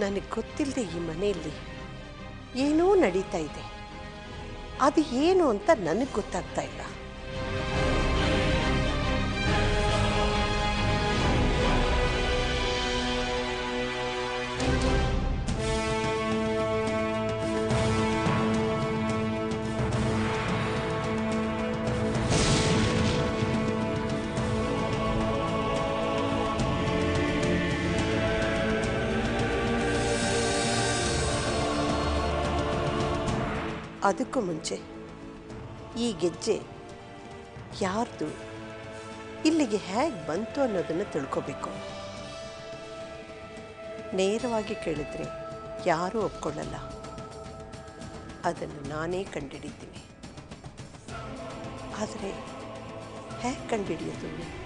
ನನಗೆ ಗೊತ್ತಿಲ್ಲದೆ ಈ ಮನೆಯಲ್ಲಿ ಏನೋ ನಡೀತಾ ಇದೆ ಅದು ಏನು ಅಂತ ನನಗೆ ಗೊತ್ತಾಗ್ತಾ ಇಲ್ಲ ಅದಕ್ಕೂ ಮುಂಚೆ ಈ ಗೆಜ್ಜೆ ಯಾರ್ದು ಇಲ್ಲಿಗೆ ಹೇಗೆ ಬಂತು ಅನ್ನೋದನ್ನು ತಿಳ್ಕೋಬೇಕು ನೇರವಾಗಿ ಕೇಳಿದ್ರೆ ಯಾರೂ ಒಪ್ಕೊಳ್ಳಲ್ಲ ಅದನ್ನು ನಾನೇ ಕಂಡುಹಿಡಿತೀನಿ ಆದರೆ ಹೇಗೆ ಕಂಡುಹಿಡಿಯೋದು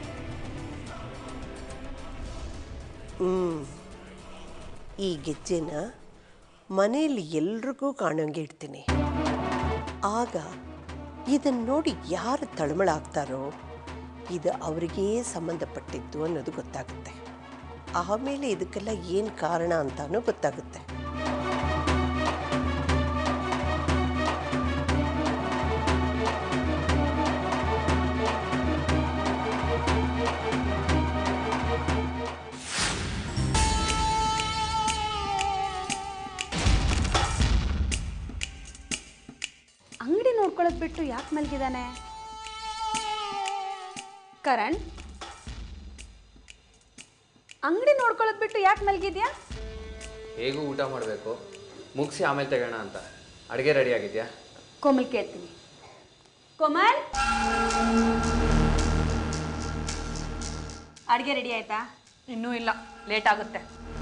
ಹ್ಞೂ ಈ ಗೆಜ್ಜೆನ ಮನೆಯಲ್ಲಿ ಎಲ್ರಿಗೂ ಕಾಣೋಂಗೆ ಇಡ್ತೀನಿ ಆಗ ಇದನ್ನು ನೋಡಿ ಯಾರು ತಳಮಳ ಆಗ್ತಾರೋ ಇದು ಅವರಿಗೇ ಸಂಬಂಧಪಟ್ಟಿದ್ದು ಅನ್ನೋದು ಗೊತ್ತಾಗುತ್ತೆ ಆಮೇಲೆ ಇದಕ್ಕೆಲ್ಲ ಏನು ಕಾರಣ ಅಂತಾನೂ ಗೊತ್ತಾಗುತ್ತೆ ಅಂಗಡಿ ನೋಡ್ಕೊಳ್ಳೋದು ಬಿಟ್ಟು ಯಾಕೆ ಮಲಗಿದಾನೆ ಕರಣ್ ಅಂಗಡಿ ನೋಡ್ಕೊಳ್ಳೋದು ಬಿಟ್ಟು ಯಾಕೆ ಮಲಗಿದ್ಯಾ ಹೇಗೂ ಊಟ ಮಾಡಬೇಕು ಮುಗಿಸಿ ಆಮೇಲೆ ತೆಗೋಣ ಅಂತ ಅಡುಗೆ ರೆಡಿ ಆಗಿದೆಯಾ ಕೋಮಲ್ ಕೇಳ್ತೀನಿ ಕೋಮಲ್ ಅಡುಗೆ ರೆಡಿ ಆಯ್ತಾ ಇನ್ನೂ ಇಲ್ಲ ಲೇಟ್ ಆಗುತ್ತೆ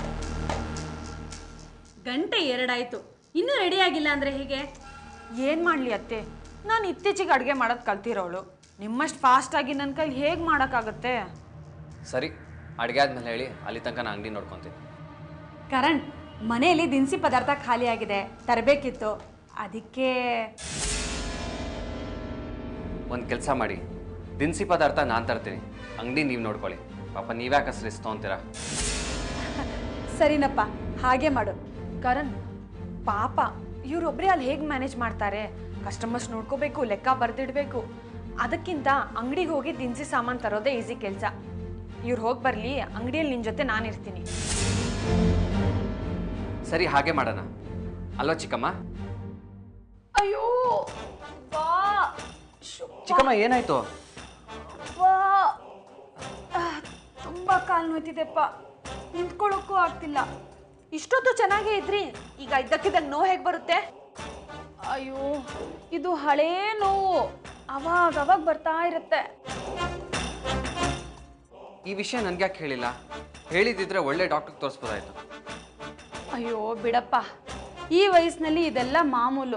ಗಂಟೆ ಎರಡಾಯ್ತು ಇನ್ನೂ ರೆಡಿ ಆಗಿಲ್ಲ ಅಂದ್ರೆ ಹೇಗೆ ಏನು ಮಾಡಲಿ ಅತ್ತೆ ನಾನು ಇತ್ತೀಚೆಗೆ ಅಡುಗೆ ಮಾಡೋದು ಕಲ್ತಿರೋಳು ನಿಮ್ಮಷ್ಟು ಫಾಸ್ಟಾಗಿ ನನ್ನ ಕೈಲಿ ಹೇಗೆ ಮಾಡೋಕ್ಕಾಗುತ್ತೆ ಸರಿ ಅಡುಗೆ ಆದ್ಮೇಲೆ ಹೇಳಿ ಅಲ್ಲಿ ತನಕ ನಾನು ಅಂಗಡಿ ನೋಡ್ಕೊತೀನಿ ಕರಣ್ ಮನೆಯಲ್ಲಿ ದಿನಸಿ ಪದಾರ್ಥ ಖಾಲಿ ಆಗಿದೆ ತರಬೇಕಿತ್ತು ಅದಕ್ಕೆ ಒಂದು ಕೆಲಸ ಮಾಡಿ ದಿನಸಿ ಪದಾರ್ಥ ನಾನು ತರ್ತೀನಿ ಅಂಗಡಿ ನೀವು ನೋಡ್ಕೊಳ್ಳಿ ಪಾಪ ನೀವ್ಯಾಕೆ ಸ್ಟ್ರೆಸ್ ತೊಗೊಂತೀರಾ ಸರಿನಪ್ಪ ಹಾಗೆ ಮಾಡು ಕರಣ್ ಪಾಪ ಇವರೊಬ್ಬರೇ ಅಲ್ಲಿ ಹೇಗೆ ಮ್ಯಾನೇಜ್ ಮಾಡ್ತಾರೆ ಕಸ್ಟಮರ್ಸ್ ನೋಡ್ಕೋಬೇಕು ಲೆಕ್ಕ ಬರೆದಿಡಬೇಕು ಅದಕ್ಕಿಂತ ಅಂಗಡಿಗೆ ಹೋಗಿ ದಿನಸಿ ಸಾಮಾನು ತರೋದೇ ಈಸಿ ಕೆಲಸ ಇವ್ರು ಹೋಗಿ ಬರಲಿ ಅಂಗಡಿಯಲ್ಲಿ ನಿನ್ನ ಜೊತೆ ನಾನಿರ್ತೀನಿ ಸರಿ ಹಾಗೆ ಮಾಡೋಣ ಅಲ್ವಾ ಚಿಕ್ಕಮ್ಮ ಅಯ್ಯೋ ಬಾ ಚಿಕ್ಕಮ್ಮ ಏನಾಯ್ತು ಬಾ ತುಂಬ ಕಾಲು ನೋಯ್ತಿದೆಪ್ಪ ನಿಂತ್ಕೊಳ್ಳೋಕ್ಕೂ ಆಗ್ತಿಲ್ಲ ಇಷ್ಟೊತ್ತು ಚೆನ್ನಾಗೇ ಇದ್ರಿ ಈಗ ಇದ್ದಕ್ಕಿದ್ದಂಗೆ ನೋವು ಹೇಗೆ ಬರುತ್ತೆ ಅಯ್ಯೋ ಇದು ಹಳೇ ನೋವು ಅವಾಗ ಅವಾಗ ಬರ್ತಾ ಇರುತ್ತೆ ಈ ವಿಷಯ ನನ್ಗೆ ಯಾಕೆ ಹೇಳಿಲ್ಲ ಹೇಳಿದಿದ್ರೆ ಒಳ್ಳೆ ಡಾಕ್ಟ್ರಿಗೆ ತೋರಿಸ್ಬೋದಾಯ್ತು ಅಯ್ಯೋ ಬಿಡಪ್ಪ ಈ ವಯಸ್ಸಿನಲ್ಲಿ ಇದೆಲ್ಲ ಮಾಮೂಲು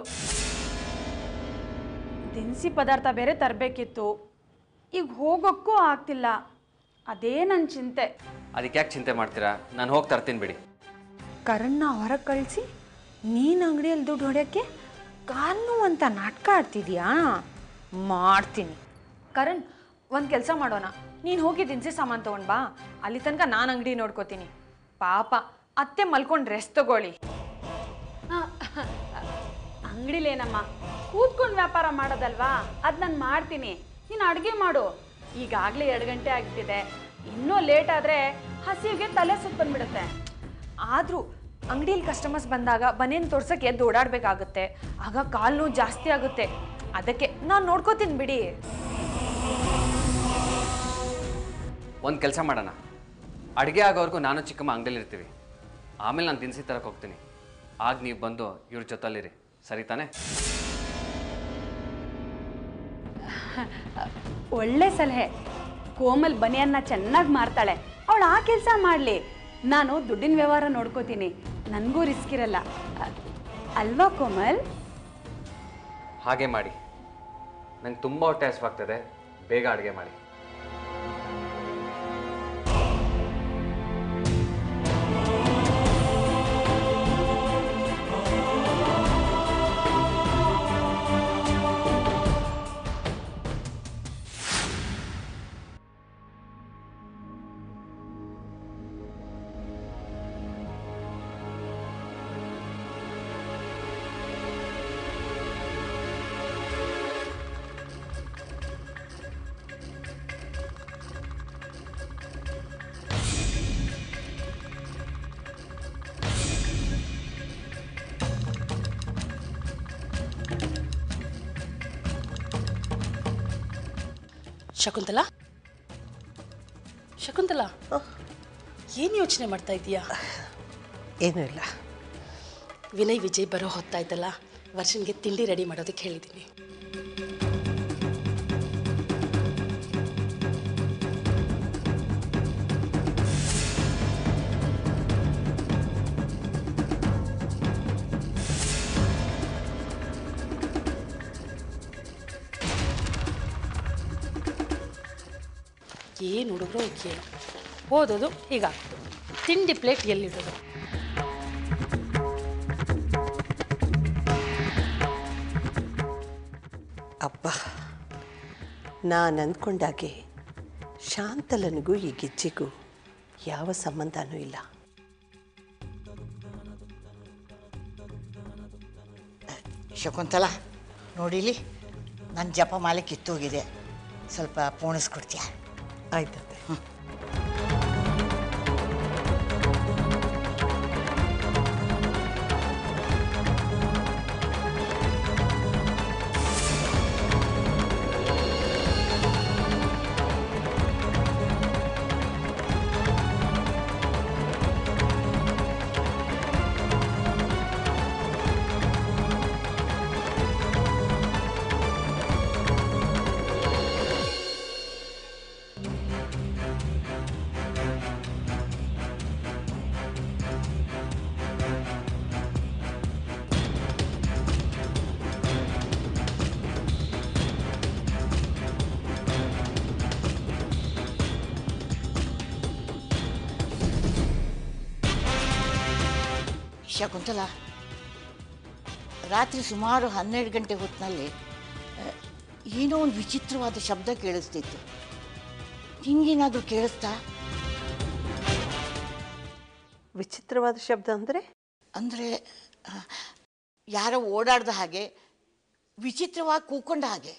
ದಿನಸಿ ಪದಾರ್ಥ ಬೇರೆ ತರಬೇಕಿತ್ತು ಈಗ ಹೋಗೋಕ್ಕೂ ಆಗ್ತಿಲ್ಲ ಅದೇ ನನ್ನ ಚಿಂತೆ ಅದಕ್ಕೆ ಯಾಕೆ ಚಿಂತೆ ಮಾಡ್ತೀರಾ ನಾನು ಹೋಗಿ ತರ್ತೀನಿ ಬಿಡಿ ಕರಣ್ಣ ಹೊರಗೆ ಕಳಿಸಿ ನೀನು ಅಂಗಡಿಯಲ್ಲಿ ದುಡ್ಡು ಹೊಡೆಯೋಕ್ಕೆ ಕಾನು ಅಂತ ನಾಟಕ ಆಡ್ತಿದ್ಯಾ ಮಾಡ್ತೀನಿ ಕರಣ್ ಒಂದು ಕೆಲಸ ಮಾಡೋಣ ನೀನು ಹೋಗಿ ದಿನಸಿ ಸಾಮಾನು ತೊಗೊಂಡು ಬಾ ಅಲ್ಲಿ ತನಕ ನಾನು ಅಂಗಡಿ ನೋಡ್ಕೋತೀನಿ ಪಾಪ ಅತ್ತೆ ಮಲ್ಕೊಂಡು ರೆಸ್ಟ್ ತಗೊಳ್ಳಿ ಅಂಗಡಿಲೇನಮ್ಮ ಕೂತ್ಕೊಂಡು ವ್ಯಾಪಾರ ಮಾಡೋದಲ್ವಾ ಅದು ನಾನು ಮಾಡ್ತೀನಿ ನೀನು ಅಡುಗೆ ಮಾಡು ಈಗಾಗಲೇ ಎರಡು ಗಂಟೆ ಆಗ್ಬಿಟ್ಟಿದೆ ಇನ್ನೂ ಲೇಟ್ ಆದರೆ ಹಸಿವಿಗೆ ತಲೆ ಸುತ್ತ ಬಂದ್ಬಿಡುತ್ತೆ ಆದರೂ ಅಂಗಡಿಯಲ್ಲಿ ಕಸ್ಟಮರ್ಸ್ ಬಂದಾಗ ಬನೇನು ತೋರ್ಸೋಕ್ಕೆ ಎದ್ದು ಓಡಾಡಬೇಕಾಗುತ್ತೆ ಆಗ ಕಾಲು ನೋವು ಜಾಸ್ತಿ ಆಗುತ್ತೆ ಅದಕ್ಕೆ ನಾನು ನೋಡ್ಕೋತೀನಿ ಬಿಡಿ ಒಂದು ಕೆಲಸ ಮಾಡೋಣ ಅಡುಗೆ ಆಗೋವರೆಗೂ ನಾನು ಚಿಕ್ಕಮ್ಮ ಅಂಗಡಿಯಲ್ಲಿ ಇರ್ತೀವಿ ಆಮೇಲೆ ನಾನು ದಿನಸಿ ತರಕ್ಕೆ ಹೋಗ್ತೀನಿ ಆಗ ನೀವು ಬಂದು ಇವ್ರ ಜೊತೆಲಿರಿ ಸರಿ ತಾನೇ ಒಳ್ಳೆ ಸಲಹೆ ಕೋಮಲ್ ಬನಿಯನ್ನ ಚೆನ್ನಾಗಿ ಮಾರ್ತಾಳೆ ಅವಳು ಆ ಕೆಲಸ ಮಾಡಲಿ ನಾನು ದುಡ್ಡಿನ ವ್ಯವಹಾರ ನೋಡ್ಕೋತೀನಿ ನನಗೂ ರಿಸ್ಕ್ ಇರಲ್ಲ ಅ- ಅಲ್ವಾ ಕೋಮಲ್ ಹಾಗೆ ಮಾಡಿ ನಂಗೆ ತುಂಬ ಹೊಟ್ಟೆ ಹಸಿವಾಗ್ತದೆ ಬೇಗ ಅಡುಗೆ ಮಾಡಿ ಶಕುಂತಲಾ ಶಕುಂತಲಾ ಏನು ಯೋಚನೆ ಮಾಡ್ತಾ ಇದೀಯಾ ಏನೂ ಇಲ್ಲ ವಿನಯ್ ವಿಜಯ್ ಬರೋ ಹೊತ್ತಾಯ್ತಲ್ಲ ವರ್ಷನ್ಗೆ ತಿಂಡಿ ರೆಡಿ ಮಾಡೋದಕ್ಕೆ ಹೇಳಿದ್ದೀನಿ ಏನು ಹುಡುಗರು ಕೇಳು ಓದೋದು ಈಗ ತಿಂಡಿ ಪ್ಲೇಟ್ ಎಲ್ಲಿಡೋದು ಅಪ್ಪ ನಾನು ಅಂದ್ಕೊಂಡಾಗೆ ಶಾಂತಲನಿಗೂ ಈ ಗಿಜ್ಜಿಗೂ ಯಾವ ಸಂಬಂಧನೂ ಇಲ್ಲ ಶಕುಂತಲ ನೋಡಿಲಿ ನನ್ನ ಜಪಮಾಲೆ ಕಿತ್ತೋಗಿದೆ ಸ್ವಲ್ಪ ಪೋಣಿಸ್ಕೊಡ್ತೀಯ ಆಯ್ತತ್ತೆ ಶಕುಂತಲ ರಾತ್ರಿ ಸುಮಾರು ಹನ್ನೆರಡು ಗಂಟೆ ಹೊತ್ತಿನಲ್ಲಿ ಆ, ಏನೋ ಒಂದು ವಿಚಿತ್ರವಾದ ಶಬ್ದ ಕೇಳಿಸ್ತಿತ್ತು ನಿಂಗೇನಾದರೂ ಕೇಳಿಸ್ತಾ ವಿಚಿತ್ರವಾದ ಶಬ್ದ ಅಂದರೆ ಅಂದರೆ ಯಾರೋ ಓಡಾಡ್ದ ಹಾಗೆ ವಿಚಿತ್ರವಾಗಿ ಕೂಕೊಂಡ ಹಾಗೆ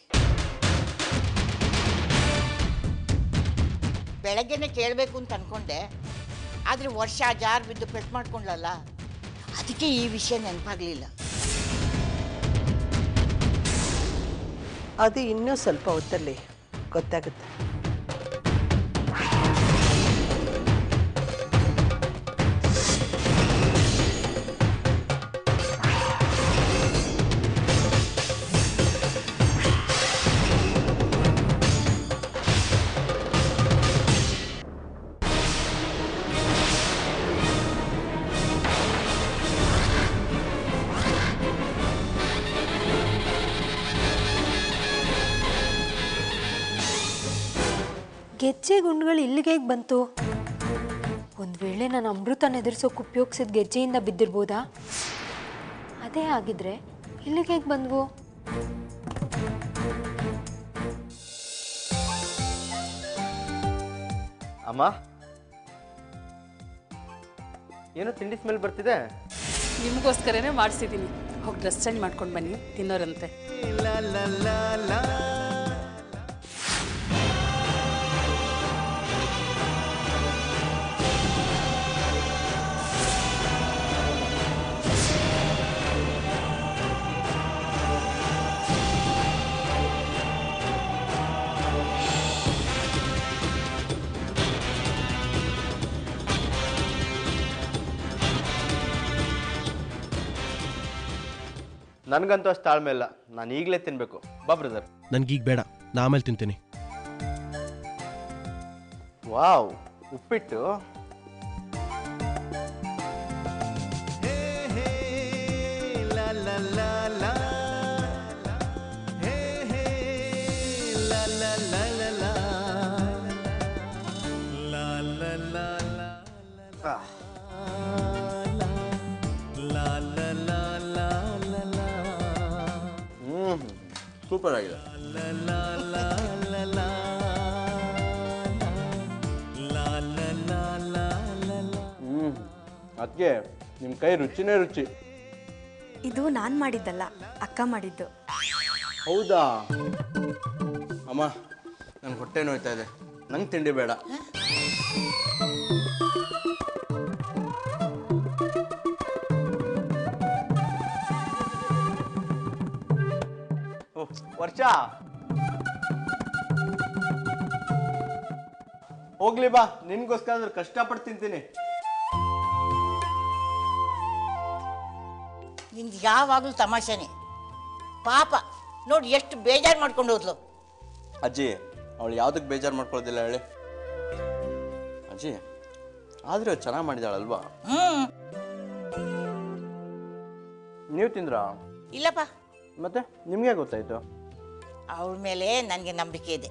ಬೆಳಗ್ಗೆನೆ ಕೇಳಬೇಕು ಅಂತ ಅನ್ಕೊಂಡೆ ಆದರೆ ವರ್ಷ ಜಾರ್ ಬಿದ್ದು ಪೆಟ್ ಮಾಡ್ಕೊಂಡ್ಲಲ್ಲ ಅದಕ್ಕೆ ಈ ವಿಷಯ ನೆನಪಾಗಲಿಲ್ಲ ಅದು ಇನ್ನೂ ಸ್ವಲ್ಪ ಹೊತ್ತಲ್ಲಿ ಗೊತ್ತಾಗುತ್ತೆ ಗೆಜ್ಜೆ ಗುಂಡುಗಳು ಇಲ್ಲಿಗೆ ಹೇಗೆ ಬಂತು ಒಂದು ವೇಳೆ ನಾನು ಅಮೃತನ ಎದುರಿಸೋಕೆ ಉಪಯೋಗಿಸಿದ ಗೆಜ್ಜೆಯಿಂದ ಬಿದ್ದಿರ್ಬೋದಾ ಅದೇ ಆಗಿದ್ರೆ ಇಲ್ಲಿಗೆ ಹೇಗೆ ಬಂದ್ವು ಅಮ್ಮ ಏನು ತಿಂಡಿ ಸ್ಮೆಲ್ ಬರ್ತಿದೆ ನಿಮಗೋಸ್ಕರನೇ ಮಾಡಿಸಿದ್ದೀನಿ ಹೋಗಿ ಡ್ರೆಸ್ ಚೇಂಜ್ ಮಾಡ್ಕೊಂಡು ಬನ್ನಿ ತಿನ್ನೋರಂತೆ ನನಗಂತೂ ಅಷ್ಟು ತಾಳ್ಮೆ ಇಲ್ಲ ನಾನು ಈಗಲೇ ತಿನ್ನಬೇಕು ಬಾ ಬ್ರದರ್ ನನಗೀಗ ಬೇಡ ನಾ ಆಮೇಲೆ ತಿಂತೀನಿ ವಾವ್ ಉಪ್ಪಿಟ್ಟು ಹ್ಮ್ ಸೂಪರ್ ಆಗಿದೆ ಹ್ಮ್ ಅದಕ್ಕೆ ನಿಮ್ಮ ಕೈ ರುಚಿನೇ ರುಚಿ ಇದು ನಾನು ಮಾಡಿದ್ದಲ್ಲ ಅಕ್ಕ ಮಾಡಿದ್ದು ಹೌದಾ ಅಮ್ಮ ನನ್ನ ಹೊಟ್ಟೆ ನೋಯ್ತಾ ಇದೆ ನಂಗೆ ತಿಂಡಿ ಬೇಡ ಓ ವರ್ಷ ಹೋಗ್ಲಿ ಬಾ ನಿನ್ಗೋಸ್ಕರ ಆದ್ರೆ ಕಷ್ಟಪಟ್ಟು ತಿಂತೀನಿ ನಿಂದು ಯಾವಾಗಲೂ ತಮಾಷೆನೆ ಪಾಪ ನೋಡಿ ಎಷ್ಟು ಬೇಜಾರು ಮಾಡ್ಕೊಂಡು ಹೋದ್ಲು ಅಜ್ಜಿ ಅವಳು ಯಾವುದಕ್ಕೆ ಬೇಜಾರು ಮಾಡ್ಕೊಳ್ಳೋದಿಲ್ಲ ಹೇಳಿ ಅಜ್ಜಿ ಆದ್ರೆ ಚೆನ್ನಾಗಿ ಮಾಡಿದಾಳಲ್ವಾ ಹ್ಞೂ ನೀವು ತಿಂದ್ರಾ ಇಲ್ಲಪ್ಪ ಮತ್ತೆ ನಿಮಗೆ ಗೊತ್ತಾಯ್ತು ಅವಳ ಮೇಲೆ ನನಗೆ ನಂಬಿಕೆ ಇದೆ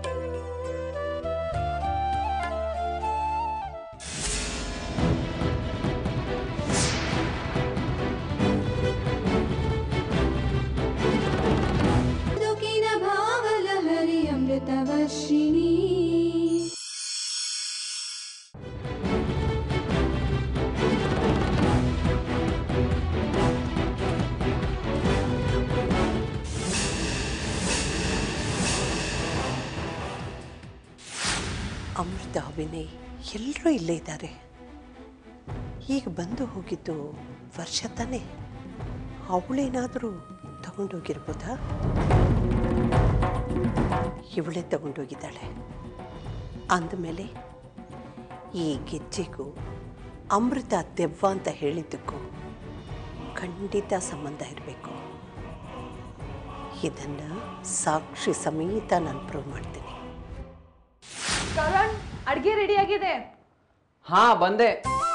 ಬದುಕಿನ ಭಾವಲಹರಿ ಅಮೃತವರ್ಷಿಣಿ ಅಮೃತ ವಿನಯ್ ಎಲ್ಲರೂ ಇಲ್ಲೇ ಇದ್ದಾರೆ ಈಗ ಬಂದು ಹೋಗಿದ್ದು ವರ್ಷ ತಾನೇ ಅವಳೇನಾದರೂ ತಗೊಂಡೋಗಿರ್ಬೋದಾ ಇವಳೇ ತಗೊಂಡೋಗಿದ್ದಾಳೆ ಅಂದಮೇಲೆ ಈ ಗೆಜ್ಜೆಗೂ ಅಮೃತ ದೆವ್ವ ಅಂತ ಹೇಳಿದ್ದಕ್ಕೂ ಖಂಡಿತ ಸಂಬಂಧ ಇರಬೇಕು ಇದನ್ನು ಸಾಕ್ಷಿ ಸಮೇತ ನಾನು ಪ್ರೂವ್ ಮಾಡ್ತೀನಿ ಕರಣ್ ಅಡ್ಗೆ ರೆಡಿ ಆಗಿದೆ ಹಾ ಬಂದೆ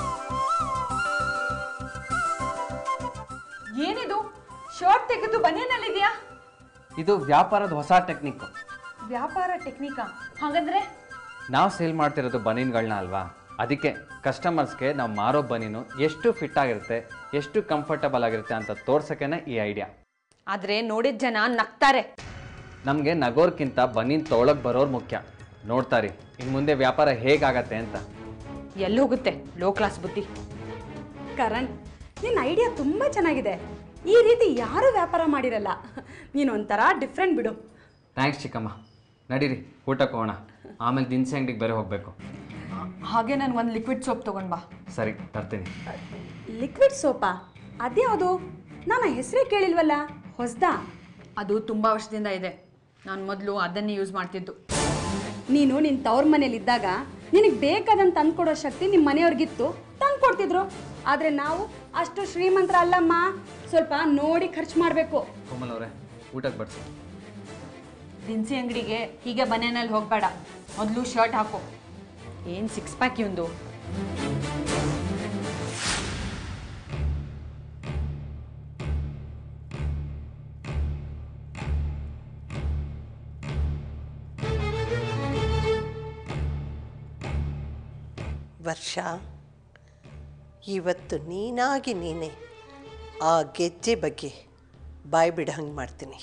ಏನಿದು ಶರ್ಟ್ ತೆಗೆದು ಬನಿಯನಲ್ಲಿದ್ಯಾ ಇದು ವ್ಯಾಪಾರದ ಹೊಸ ಟೆಕ್ನಿಕ್ ವ್ಯಾಪಾರ ಟೆಕ್ನಿಕಾ ಹಾಗಂದ್ರೆ ನಾವು ಸೇಲ್ ಮಾಡ್ತಿರೋದು ಬನೀನ್ಗಳನ್ನ ಅಲ್ವಾ ಅದಕ್ಕೆ ಕಸ್ಟಮರ್ಸ್ಗೆ ನಾವು ಮಾರೋ ಬನೀನು ಎಷ್ಟು ಫಿಟ್ ಆಗಿರುತ್ತೆ ಎಷ್ಟು ಕಂಫರ್ಟಬಲ್ ಆಗಿರುತ್ತೆ ಅಂತ ತೋರ್ಸೋಕ್ಕೇ ಈ ಐಡಿಯಾ ಆದ್ರೆ ನೋಡಿದ ಜನ ನಗ್ತಾರೆ ನಮಗೆ ನಗೋರ್ಕಿಂತ ಬನೀನ್ ತೊಗೊಳಕ್ ಬರೋರು ಮುಖ್ಯ ನೋಡ್ತಾರಿ ಇನ್ನು ಮುಂದೆ ವ್ಯಾಪಾರ ಹೇಗಾಗತ್ತೆ ಅಂತ ಎಲ್ಲಿ ಹೋಗುತ್ತೆ ಲೋ ಕ್ಲಾಸ್ ಬುದ್ಧಿ ಕರಣ್ ನಿನ್ನ ಐಡಿಯಾ ತುಂಬ ಚೆನ್ನಾಗಿದೆ ಈ ರೀತಿ ಯಾರೂ ವ್ಯಾಪಾರ ಮಾಡಿರಲ್ಲ ನೀನು ಒಂಥರ ಡಿಫ್ರೆಂಟ್ ಬಿಡು ಥ್ಯಾಂಕ್ಸ್ ಚಿಕ್ಕಮ್ಮ ನಡೀರಿ ಊಟಕ್ಕೆ ಹೋಗೋಣ ಆಮೇಲೆ ದಿನಸಿ ಅಂಗಡಿಗೆ ಬೇರೆ ಹೋಗಬೇಕು ಹಾಗೆ ನನ್ಗೆ ಒಂದು ಲಿಕ್ವಿಡ್ ಸೋಪ್ ತಗೊಂಡ್ ಬಾ ಸರಿ ತರ್ತೀನಿ ಲಿಕ್ವಿಡ್ ಸೋಪಾ ಅದ್ಯಾವುದು ನಾನು ಹೆಸರೇ ಕೇಳಿಲ್ವಲ್ಲ ಹೊಸ್ದಾ ಅದು ತುಂಬ ವರ್ಷದಿಂದ ಇದೆ ನಾನು ಮೊದಲು ಅದನ್ನೇ ಯೂಸ್ ಮಾಡ್ತಿದ್ದು ನೀನು ನಿನ್ನ ತವ್ರ ಮನೇಲಿದ್ದಾಗ ನಿನಗೆ ಬೇಕಾದಂತ ತಂದ್ಕೊಡೋ ಶಕ್ತಿ ನಿಮ್ಮ ಮನೆಯವ್ರಿಗಿತ್ತು ತಂದ್ಕೊಡ್ತಿದ್ರು ಆದರೆ ನಾವು ಅಷ್ಟು ಶ್ರೀಮಂತರ ಅಲ್ಲಮ್ಮ ಸ್ವಲ್ಪ ನೋಡಿ ಖರ್ಚು ಮಾಡಬೇಕು ಕೋಮಲ್ ಅವರೇ ಊಟಕ್ಕೆ ಬಡಿಸಿ ದಿನಸಿ ಅಂಗಡಿಗೆ ಹೀಗೆ ಬನಿಯನಲ್ಲಿ ಹೋಗಬೇಡ ಮೊದಲು ಶರ್ಟ್ ಹಾಕೋ ಏನು ಸಿಕ್ಸ್ ಪ್ಯಾಕ್ ಇವಂದು ವರ್ಷ ಇವತ್ತು ನೀನಾಗಿ ನೀನೇ ಆ ಗೆಜ್ಜೆ ಬಗ್ಗೆ ಬಾಯಿ ಬಿಡ ಹಂಗೆ ಮಾಡ್ತೀನಿ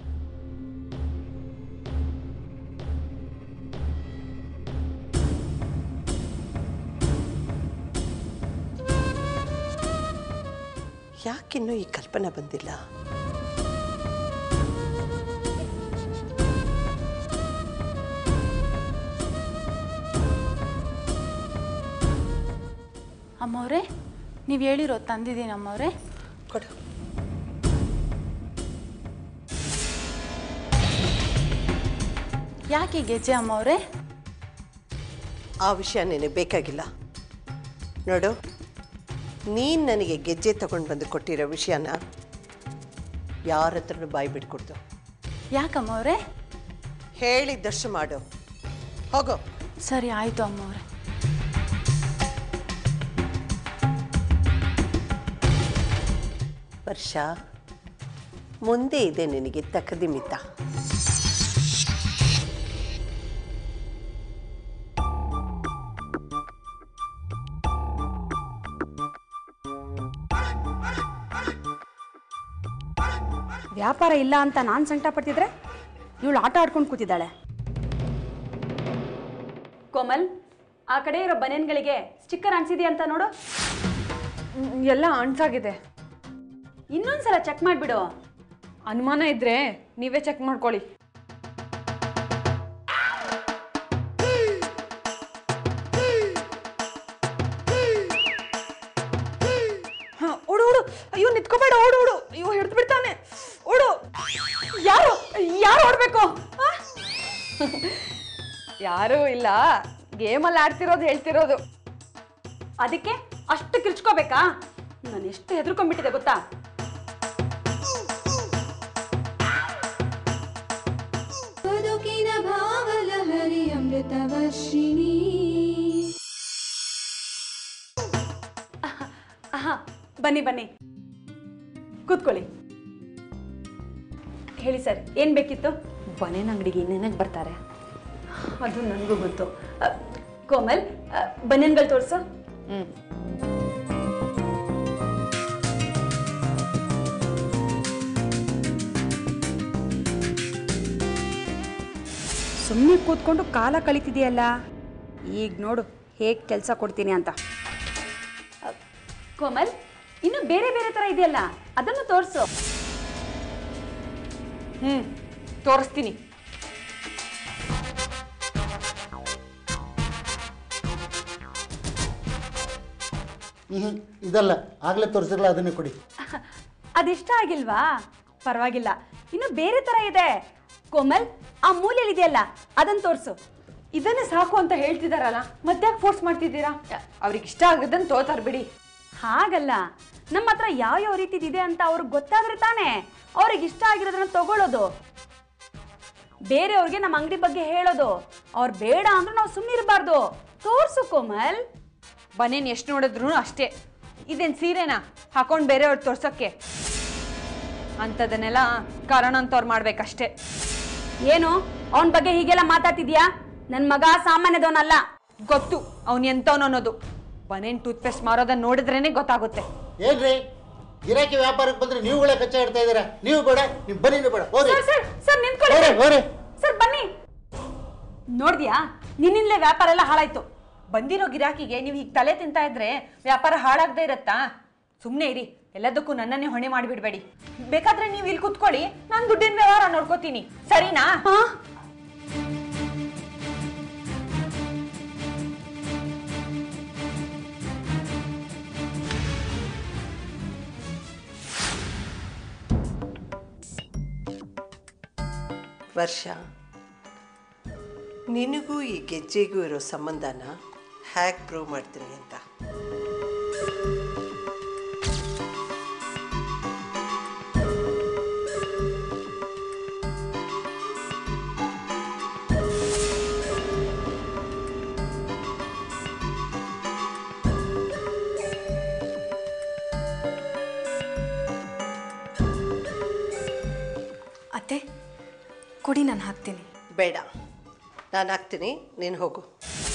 ಯಾಕಿನ್ನೂ ಈ ಕಲ್ಪನೆ ಬಂದಿಲ್ಲ ಅಮ್ಮವ್ರೆ ನೀವು ಹೇಳಿರೋ ತಂದಿದ್ದೀನಿ ಅಮ್ಮವ್ರೆ ಕೊಡು ಯಾಕೆ ಗೆಜ್ಜೆ ಅಮ್ಮವ್ರೆ ಆ ವಿಷಯ ನಿನಗೆ ಬೇಕಾಗಿಲ್ಲ ನೋಡು ನೀನು ನನಗೆ ಗೆಜ್ಜೆ ತಗೊಂಡು ಬಂದು ಕೊಟ್ಟಿರೋ ವಿಷಯನ ಯಾರ ಹತ್ರನೂ ಬಾಯಿ ಬಿಟ್ಕೊಡ್ದು ಯಾಕಮ್ಮವ್ರೆ ಹೇಳಿದ್ದಷ್ಟು ಮಾಡು ಹೋಗೋ ಸರಿ ಆಯಿತು ಅಮ್ಮವ್ರೆ ವರ್ಷ ಮುಂದೆ ಇದೆ ನಿನಗೆ ತಕದಿಮಿತ ವ್ಯಾಪಾರ ಇಲ್ಲ ಅಂತ ನಾನು ಸಂಕಟ ಪಡ್ತಿದ್ರೆ ಇವಳು ಆಟ ಆಡ್ಕೊಂಡು ಕೂತಿದ್ದಾಳೆ ಕೋಮಲ್ ಆ ಕಡೆ ಇರೋ ಬನಿಯನ್ಗಳಿಗೆ ಸ್ಟಿಕ್ಕರ್ ಅನ್ಸಿದೆಯಾ ಅಂತ ನೋಡು ಎಲ್ಲ ಅಣ್ಸಾಗಿದೆ ಇನ್ನೊಂದ್ಸಲ ಚೆಕ್ ಮಾಡಿಬಿಡು ಅನುಮಾನ ಇದ್ರೆ ನೀವೇ ಚೆಕ್ ಮಾಡ್ಕೊಳ್ಳಿ ಹ, ಓಡು ಓಡು ಅಯ್ಯೋ ನಿತ್ಕೋಬೇಡ ಓಡು ಓಡು ಅಯ್ಯೋ ಹಿಡಿದು ಬಿಡ್ತಾನೆ ಓಡು ಯಾರು ಯಾರು ಓಡ್ಬೇಕು ಆ? ಯಾರೂ ಇಲ್ಲ ಗೇಮಲ್ಲಿ ಆಡ್ತಿರೋದು ಹೇಳ್ತಿರೋದು ಅದಕ್ಕೆ ಅಷ್ಟು ಕಿರ್ಚ್ಕೋಬೇಕಾ ನಾನು ಎಷ್ಟು ಹೆದರ್ಕೊಂಡ್ಬಿಟ್ಟಿದೆ ಗೊತ್ತಾ ಬದುಕಿನ ಭಾವಲಹರಿ ಅಮೃತವರ್ಷಿಣಿ ಆಹಾ ಬನ್ನಿ ಬನ್ನಿ ಕೂತ್ಕೊಳ್ಳಿ ಹೇಳಿ ಸರ್ ಏನು ಬೇಕಿತ್ತು ಬನೇನ್ ಅಂಗಡಿಗೆ ಇನ್ನೇನಕ್ಕೆ ಬರ್ತಾರೆ ಅದು ನನಗೂ ಗೊತ್ತು ಅ, ಕೋಮಲ್ ಬನಿಯನ್ಗಳು ತೋರಿಸು ಹ್ಞೂ ಸುಮ್ಮನೆ ಕೂತ್ಕೊಂಡು ಕಾಲ ಕಳಿತಿದೆಯಲ್ಲ ಈಗ ನೋಡು ಹೇಗೆ ಕೆಲಸ ಕೊಡ್ತೀನಿ ಅಂತ ಕೋಮಲ್ ಇನ್ನು ಬೇರೆ ಬೇರೆ ಥರ ಇದೆಯಲ್ಲ ಅದನ್ನು ತೋರಿಸು ಹ್ಞೂ ತೋರಿಸ್ತೀನಿ ಹ್ಮ್ ಇದಲ್ಲ ಆಗಲೇ ತೋರಿಸಿರಲ್ಲ ಅದನ್ನೇ ಕೊಡಿ ಅದಿಷ್ಟ ಆಗಿಲ್ವಾ ಪರವಾಗಿಲ್ಲ ಇನ್ನು ಬೇರೆ ಥರ ಇದೆ ಕೋಮಲ್ ಆ ಮೂಲೆಯಲ್ಲಿ ಇದೆಯಲ್ಲ ಅದನ್ನು ತೋರಿಸು ಇದನ್ನೇ ಸಾಕು ಅಂತ ಹೇಳ್ತಿದಾರಲ್ಲ ಮತ್ತೆ ಯಾಕೆ ಫೋರ್ಸ್ ಮಾಡ್ತಿದ್ದೀರಾ ಅವ್ರಿಗೆ ಇಷ್ಟ ಆಗದನ್ನು ತೋತಾರ ಬಿಡಿ ಹಾಗಲ್ಲ ನಮ್ಮ ಹತ್ರ ಯಾವ ಯಾವ ರೀತಿದು ಇದೆ ಅಂತ ಅವ್ರಿಗೆ ಗೊತ್ತಾದ್ರೆ ತಾನೇ ಅವ್ರಿಗೆ ಇಷ್ಟ ಆಗಿರೋದನ್ನ ತಗೊಳ್ಳೋದು ಬೇರೆಯವ್ರಿಗೆ ನಮ್ಮ ಅಂಗಡಿ ಬಗ್ಗೆ ಹೇಳೋದು ಅವ್ರು ಬೇಡ ಅಂದ್ರೆ ನಾವು ಸುಮ್ಮನಿರಬಾರ್ದು ತೋರ್ಸು ಕೋಮಲ್ ಬನೇನ್ ಎಷ್ಟು ನೋಡಿದ್ರು ಅಷ್ಟೇ ಇದೇನು ಸೀರೆನಾ ಹಾಕೊಂಡು ಬೇರೆಯವ್ರು ತೋರ್ಸೋಕ್ಕೆ ಅಂಥದನ್ನೆಲ್ಲ ಕಾರಣ ಅಂತವ್ರು ಮಾಡ್ಬೇಕಷ್ಟೇ ಏನು ಅವನ ಬಗ್ಗೆ ಹೀಗೆಲ್ಲ ಮಾತಾಡ್ತಿದ್ಯಾ ನನ್ನ ಮಗ ಸಾಮಾನ್ಯದವನಲ್ಲ ಗೊತ್ತು ಅವ್ನು ಎಂತವನು ಅನ್ನೋದು ಬನೇನ್ ಟೂತ್ಪೇಸ್ಟ್ ಮಾರೋದನ್ನ ನೋಡಿದ್ರೇನೆ ಗೊತ್ತಾಗುತ್ತೆ ಏನ್ರಿ ಗಿರಾಕಿ ವ್ಯಾಪಾರಕ್ಕೆ ಬಂದ್ರೆ ನೀವುಗಳೇ ಕಚ್ಚಾ ಇಡ್ತಾ ಇದ್ದೀರಾ ನೀವು ಬೇಡ ನೀವು ಬನ್ನಿ ಬೇಡ ಹೋಗ್ರಿ ಸರ್ ಸರ್ ಸರ್ ನಿಂತ್ಕೊಳ್ಳಿ ಹೋಗ್ರಿ ಹೋಗ್ರಿ ಸರ್ ಬನ್ನಿ ನೋಡ್ದ್ಯಾ ನಿನ್ನಿಂದಲೇ ವ್ಯಾಪಾರ ಎಲ್ಲ ಹಾಳಾಯ್ತು ಬಂದಿರೋ ಗಿರಾಕಿಗೆ ನೀವು ಹೀಗೆ ತಲೆ ತಿಂತಾ ಇದ್ರೆ ವ್ಯಾಪಾರ ಹಾಳಾಗದೇ ಇರತ್ತಾ ಸುಮ್ಮನೆ ಇರಿ ಎಲ್ಲದಕ್ಕೂ ನನ್ನನ್ನೇ ಹೊಣೆ ಮಾಡಿಬಿಡ್ಬೇಡಿ ಬೇಕಾದ್ರೆ ನೀವು ಇಲ್ಲಿ ಕುತ್ಕೊಳ್ಳಿ ನಾನು ದುಡ್ಡಿನ ವ್ಯವಹಾರ ನೋಡ್ಕೋತೀನಿ ಸರಿನಾ ವರ್ಷ ನಿನಗೂ ಈ ಗೆಜ್ಜೆಗೂ ಇರೋ ಸಂಬಂಧನ ಹ್ಯಾಕ್ ಪ್ರೂವ್ ಮಾಡ್ತೀನಿ ಅಂತ ಅತ್ತೆ ಕೊಡಿ ನಾನು ಹಾಕ್ತೀನಿ ಬೇಡ ನಾನು ಹಾಕ್ತೀನಿ ನೀನು ಹೋಗು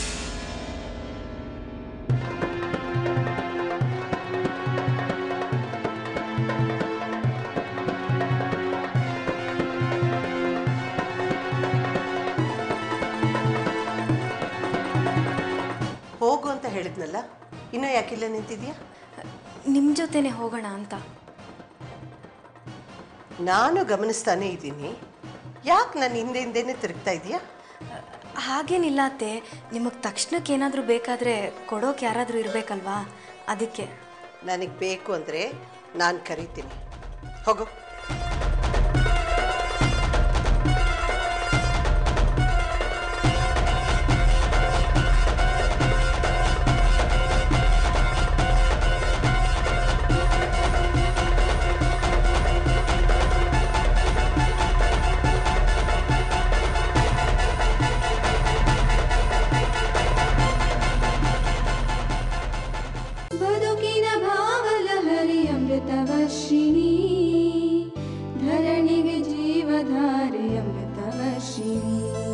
ಹೋಗು ಅಂತ ಹೇಳಿದ್ನಲ್ಲ ಇನ್ನೂ ಯಾಕಿಲ್ಲ ನಿಂತಿದ್ಯಾ ನಿಮ್ಮ ಜೊತೆನೆ ಹೋಗೋಣ ಅಂತ ನಾನು ಗಮನಿಸ್ತಾನೆ ಇದ್ದೀನಿ ಯಾಕೆ ನಾನು ಹಿಂದೆ ಹಿಂದೆನೇ ತಿರುಗ್ತಾ ಇದೆಯಾ ಹಾಗೇನಿಲ್ಲ ಅತ್ತೆ ನಿಮಗೆ ತಕ್ಷಣಕ್ಕೆ ಏನಾದರೂ ಬೇಕಾದರೆ ಕೊಡೋಕೆ ಯಾರಾದರೂ ಇರಬೇಕಲ್ವಾ ಅದಕ್ಕೆ ನನಗೆ ಬೇಕು ಅಂದರೆ ನಾನು ಕರಿತೀನಿ ಹೋಗು ಬದುಕಿನ ಭಾವಲಹರಿ ಅಮೃತವರ್ಷಿಣಿ ಧರಣಿಗೆ ಜೀವಧಾರೆ ಅಮೃತವರ್ಷಿಣಿ